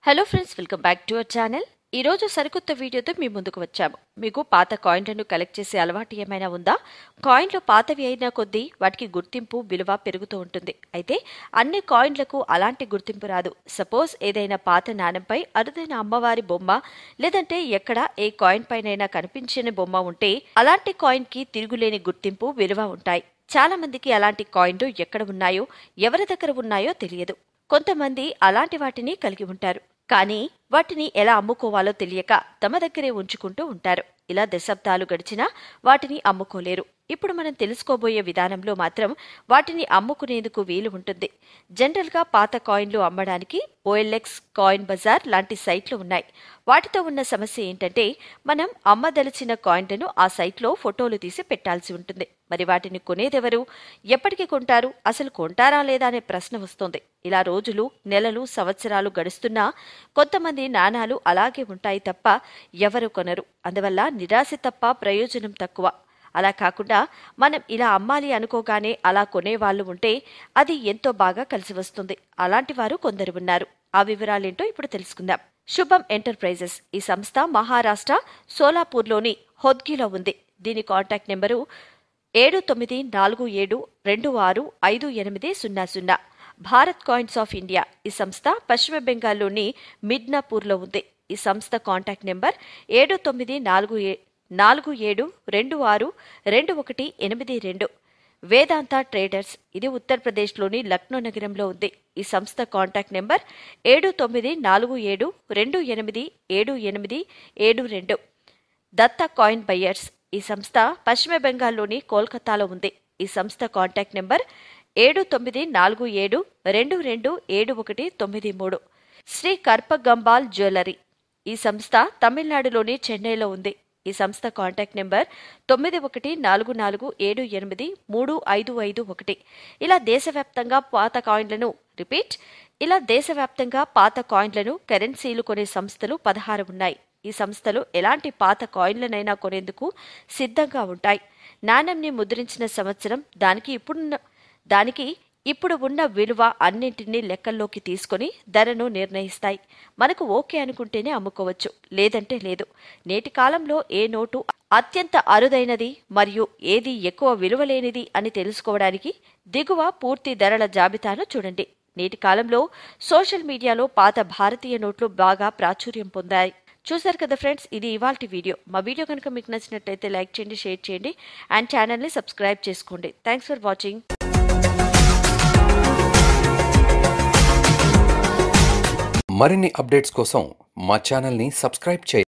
hello friends welcome back to our channel ఈ రోజు సరికొత్త వీడియోతో మీ ముందుకు వచ్చాము మీకు పాత కాయిన్లను కలెక్ట్ చేసే అలవాటు ఏమైనా ఉందా కాయిన్లు పాతవి అయిన కొద్దీ వాటికి గుర్తింపు విలువ పెరుగుతూ ఉంటుంది అయితే అన్ని కాయిన్లకు అలాంటి గుర్తింపు రాదు సపోజ్ ఏదైనా పాత నాణెంపై అరుదైన అమ్మవారి బొమ్మ లేదంటే ఎక్కడ ఏ కాయిన్ పైనైనా కనిపించని బొమ్మ ఉంటే అలాంటి కాయిన్ కి తిరుగులేని గుర్తింపు విలువ ఉంటాయి చాలా మందికి అలాంటి కాయిన్లు ఎక్కడ ఉన్నాయో ఎవరి దగ్గర ఉన్నాయో తెలియదు కొంతమంది అలాంటి వాటిని కలిగి ఉంటారు కానీ వాటిని ఎలా అమ్ముకోవాలో తెలియక తమ దగ్గరే ఉంచుకుంటూ ఉంటారు ఇలా దశాబ్దాలు గడిచినా వాటిని అమ్ముకోలేరు ఇప్పుడు మనం తెలుసుకోబోయే విధానంలో మాత్రం వాటిని అమ్ముకునేందుకు వీలు ఉంటుంది జనరల్గా పాత కాయిన్లు అమ్మడానికి ఓఎల్ఎక్స్ కాయిన్ బజార్ లాంటి సైట్లు ఉన్నాయి వాటితో ఉన్న సమస్య ఏంటంటే మనం అమ్మదలిచిన కాయిన్లను ఆ సైట్లో ఫోటోలు తీసి పెట్టాల్సి ఉంటుంది మరి వాటిని కొనేదెవరు ఎప్పటికి కొంటారు అసలు కొంటారా లేదా అనే ప్రశ్న వస్తుంది ఇలా రోజులు నెలలు సంవత్సరాలు గడుస్తున్నా కొంతమంది నాణాలు అలాగే ఉంటాయి తప్ప ఎవరు కొనరు అందువల్ల నిరాశ తప్ప ప్రయోజనం తక్కువ అలా కాకుండా మనం ఇలా అమ్మాలి అనుకోగానే అలా కొనేవాళ్లు ఉంటే అది ఎంతో బాగా కలిసి వస్తుంది అలాంటి వారు కొందరు ఉన్నారు ఆ వివరాలేంటో ఇప్పుడు తెలుసుకుందాం శుభం ఎంటర్ప్రైజెస్ ఈ సంస్థ మహారాష్ట్ర సోలాపూర్లోని హొద్గిలో ఉంది దీని కాంటాక్ట్ నెంబరు ఏడు తొమ్మిది నాలుగు ఏడు రెండు ఆరు ఐదు ఎనిమిది సున్నా సున్నా భారత్ కాయిన్స్ ఆఫ్ ఇండియా ఈ సంస్థ పశ్చిమ బెంగాల్లోని మిడ్నాపూర్లో ఉంది ఈ సంస్థ కాంటాక్ట్ నెంబర్ ఏడు తొమ్మిది నాలుగు ఏ నాలుగు ఏడు రెండు ఆరు రెండు ఒకటి ఎనిమిది రెండు వేదాంత ట్రేడర్స్ ఇది ఉత్తరప్రదేశ్లోని లక్నో నగరంలో ఉంది ఈ సంస్థ కాంటాక్ట్ నెంబర్ ఏడు తొమ్మిది నాలుగు ఏడు రెండు ఎనిమిది ఏడు ఎనిమిది ఏడు రెండు దత్త కాయిన్ బయ్యర్స్ ఈ సంస్థ పశ్చిమ బెంగాల్లోని కోల్కతాలో ఉంది ఈ సంస్థ కాంటాక్ట్ నెంబర్ ఏడు తొమ్మిది నాలుగు ఏడు రెండు రెండు ఏడు ఒకటి తొమ్మిది మూడు శ్రీ కర్పగంబాల్ జ్యువెలరీ ఈ సంస్థ తమిళనాడులోని చెన్నైలో ఉంది ఈ సంస్థ కాంటాక్ట్ నెంబర్ తొమ్మిది ఒకటి నాలుగు నాలుగు ఏడు ఎనిమిది మూడు ఐదు ఐదు ఒకటి ఇలా దేశవ్యాప్తంగా పాత కాయిన్లను రిపీట్ ఇలా దేశవ్యాప్తంగా పాత కాయిన్లను కరెన్సీలు కొనే సంస్థలు పదహారు ఉన్నాయి ఈ సంస్థలు ఎలాంటి పాత కాయిన్లనైనా కొనేందుకు సిద్ధంగా ఉంటాయి నాణ్యంని ముద్రించిన సంవత్సరం దానికి ఇప్పుడున్న దానికి ఇప్పుడు ఉన్న విలువ అన్నింటినీ లెక్కల్లోకి తీసుకొని ధరను నిర్ణయిస్తాయి మనకు ఓకే అనుకుంటేనే అమ్ముకోవచ్చు లేదంటే లేదు నేటి కాలంలో ఏ నోటు అత్యంత అరుదైనది మరియు ఏది ఎక్కువ విలువలేనిది అని తెలుసుకోవడానికి దిగువ పూర్తి ధరల జాబితాను చూడండి నేటి కాలంలో సోషల్ మీడియాలో పాత భారతీయ నోట్లు బాగా ప్రాచుర్యం పొందాయి చూసారు కదా ఫ్రెండ్స్ ఇది ఇవాల్టి వీడియో మా వీడియో కనుక మీకు నచ్చినట్లయితే లైక్ చేయండి షేర్ చేయండి అండ్ ఛానల్ని సబ్స్క్రైబ్ చేసుకోండి థ్యాంక్స్ ఫర్ వాచింగ్ మరిన్ని అప్డేట్స్ కోసం మా ఛానల్ని సబ్స్క్రైబ్ చేయండి